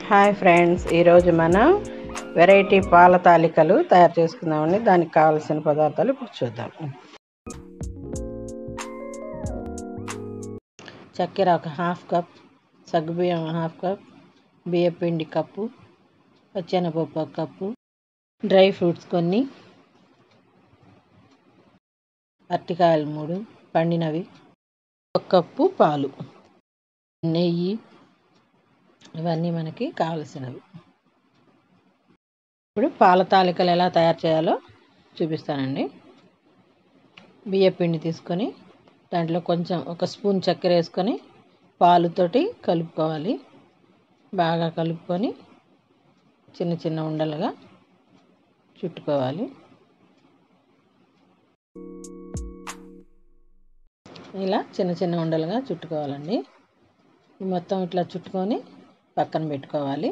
hi friends ఈరోజు మనం variety పాల తాలికలు తయారు చేసుకుందామండి దానికి కావాల్సిన పదార్థాలు ఇప్పుడు చూద్దాం చక్కెర ఒక హాఫ్ కప్ సగ్గుబియ్యం హాఫ్ కప్ బియ్య పిండి కప్పు పచ్చెనపప్పు ఒక కప్పు డ్రై ఫ్రూట్స్ కొన్ని అరటికాయలు మూడు పండినవి ఒక కప్పు పాలు నెయ్యి ఇవన్నీ మనకి కావలసినవి ఇప్పుడు పాల తాలికలు ఎలా తయారు చేయాలో చూపిస్తానండి బియ్య పిండి తీసుకొని దాంట్లో కొంచెం ఒక స్పూన్ చక్కెర వేసుకొని పాలుతోటి కలుపుకోవాలి బాగా కలుపుకొని చిన్న చిన్న ఉండలుగా చుట్టుకోవాలి ఇలా చిన్న చిన్న ఉండలుగా చుట్టుకోవాలండి మొత్తం ఇట్లా చుట్టుకొని పక్కన పెట్టుకోవాలి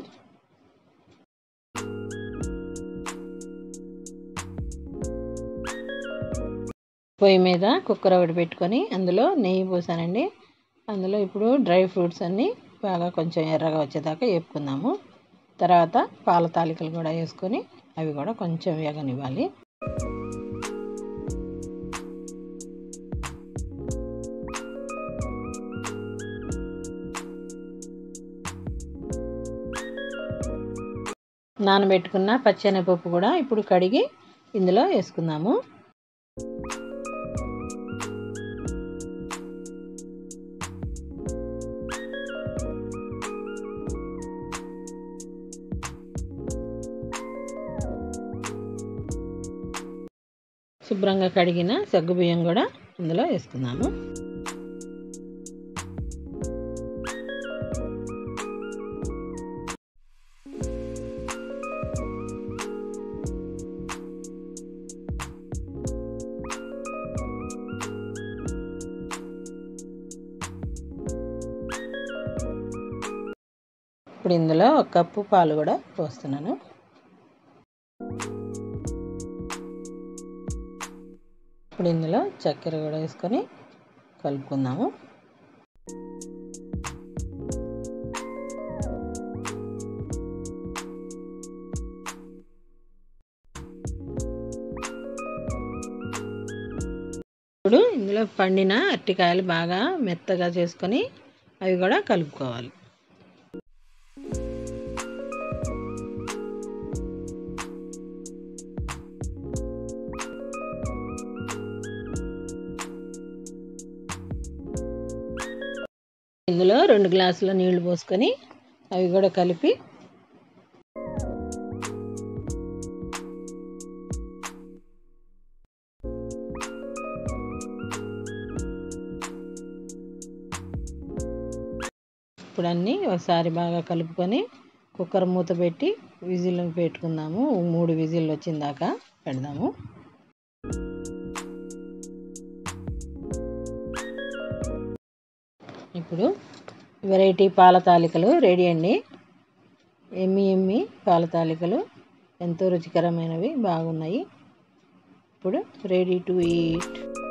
పొయ్యి మీద కుక్కర్ ఒకటి పెట్టుకొని అందులో నెయ్యి పోసానండి అందులో ఇప్పుడు డ్రై ఫ్రూట్స్ అన్నీ బాగా కొంచెం ఎర్రగా వచ్చేదాకా వేపుకుందాము తర్వాత పాల తాలికలు కూడా వేసుకొని అవి కూడా కొంచెం వేగనివ్వాలి నానబెట్టుకున్న పచ్చెనపప్పు కూడా ఇప్పుడు కడిగి ఇందులో వేసుకుందాము శుభ్రంగా కడిగిన సగ్గుబియ్యం కూడా ఇందులో వేసుకుందాము ఇప్పుడు ఇందులో ఒక కప్పు పాలు కూడా పోస్తున్నాను ఇప్పుడు ఇందులో చక్కెర కూడా వేసుకొని కలుపుకుందాము ఇప్పుడు ఇందులో పండిన అరటికాయలు బాగా మెత్తగా చేసుకొని అవి కూడా కలుపుకోవాలి ఇందులో రెండు గ్లాసుల నీళ్లు పోసుకొని అవి కూడా కలిపి ఇప్పుడు అన్నీ ఒకసారి బాగా కలుపుకొని కుక్కర్ మూత పెట్టి విజిల్ పెట్టుకుందాము మూడు విజిల్ వచ్చిందాకా పెడదాము ఇప్పుడు వెరైటీ పాల తాలికలు రెడీ అండి ఎమ్మి ఎమ్మి పాల తాలికలు ఎంతో రుచికరమైనవి బాగున్నాయి ఇప్పుడు రెడీ టు ఈట్